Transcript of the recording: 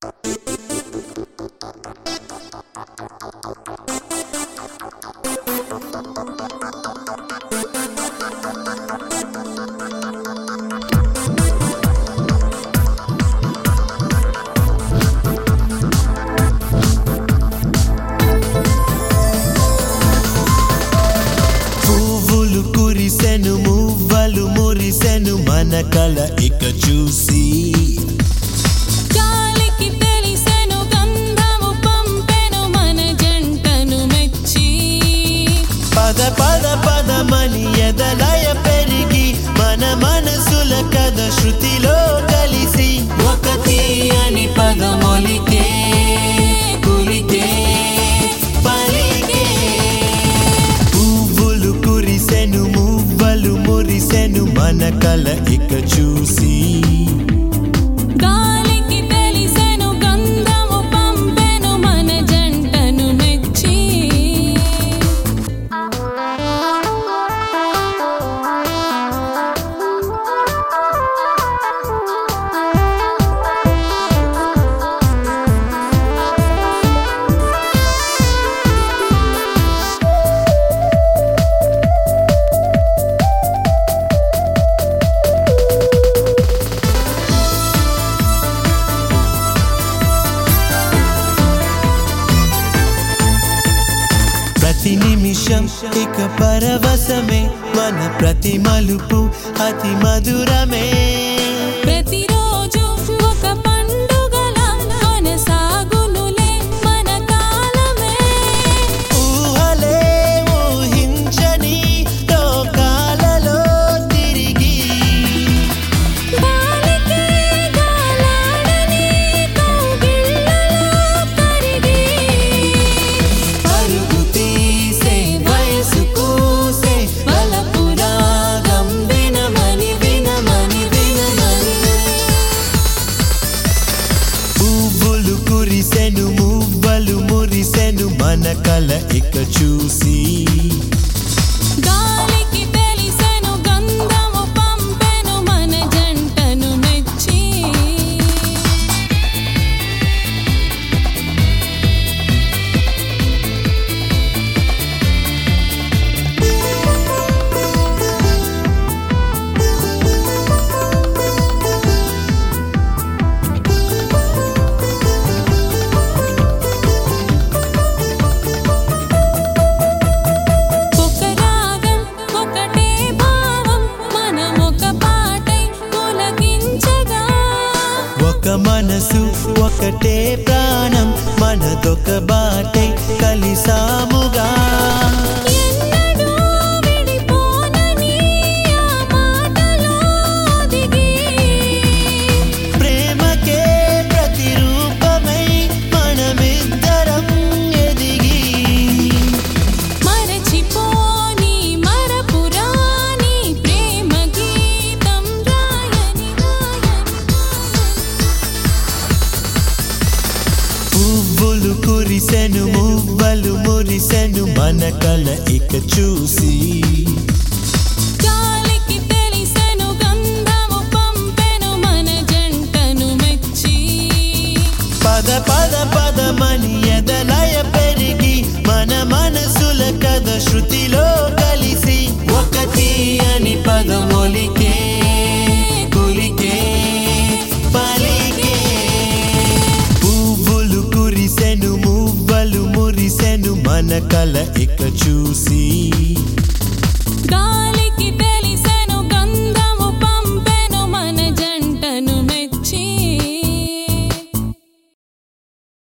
పువ్వులు కురిసెను మువ్వలు మురిసెను మన కల ఇక చూసి గాలికి తెలిసెను గంధము పంపెను మన జంటను మెచ్చి పద పద పదమని ఎదలయ పెరిగి మన మనసుల కథ శృతిలో కలిసి ఒక తీయని పదమొలికే కులికే పలికే పువ్వులు కురిసెను మువ్వలు మురిసెను మన కల ఇక చూసి గాలికి తెలిసెను గంధము పంపెను మన జంటను మెచ్చి ప్రతి నిమిషం ఇక పరవశమే మన ప్రతి మలుపు అతి మధురమే ప్రతిరోజు ఒక పండుగలా కొనసాగునులే మన కాలమే ఊహలే ఊహించని లోకాలలో తిరిగి గాలికే గాలాడని కౌగిళ్ళలో కరిగి పరుగు తీసే వయసు కూసే వలపు రాగం వినమని వినమని వినమని పువ్వులు కురిసెను మువ్వలు మురిసెను మన కల ఇక చూసి గాలికి తెలిసెను గంధము పంపెను మన జంటను మెచ్చి ఒక రాగం ఒకటే భావం మనమొక పాటై పులకించగా ఒక మనసు ఒకటే ప్రాణం మనదొక బాటై కలిసాముగా ఎన్నడూ విడిపోనని ఆ మాటలో దిగి ప్రేమకే ప్రతిరూపమై మనమిద్దరం ఎదిగి మరచిపోని మరపురాని ప్రేమ గీతం రాయని రాయని పువ్వులు కురిసెను మువ్వలు మురిసెను మన కల ఇక చూసి గాలికి తెలిసెను గంధము పంపెను మన జంటను మెచ్చి పద పద పదమని ఎదలయ పెరిగి మన మనసుల కథ శృతిలో కలిసి ఒక తీయని పదమొలికే కులికే పలికే పువ్వులు కురిసెను మువ్వలు మురిసెను మన కల ఇక చూసి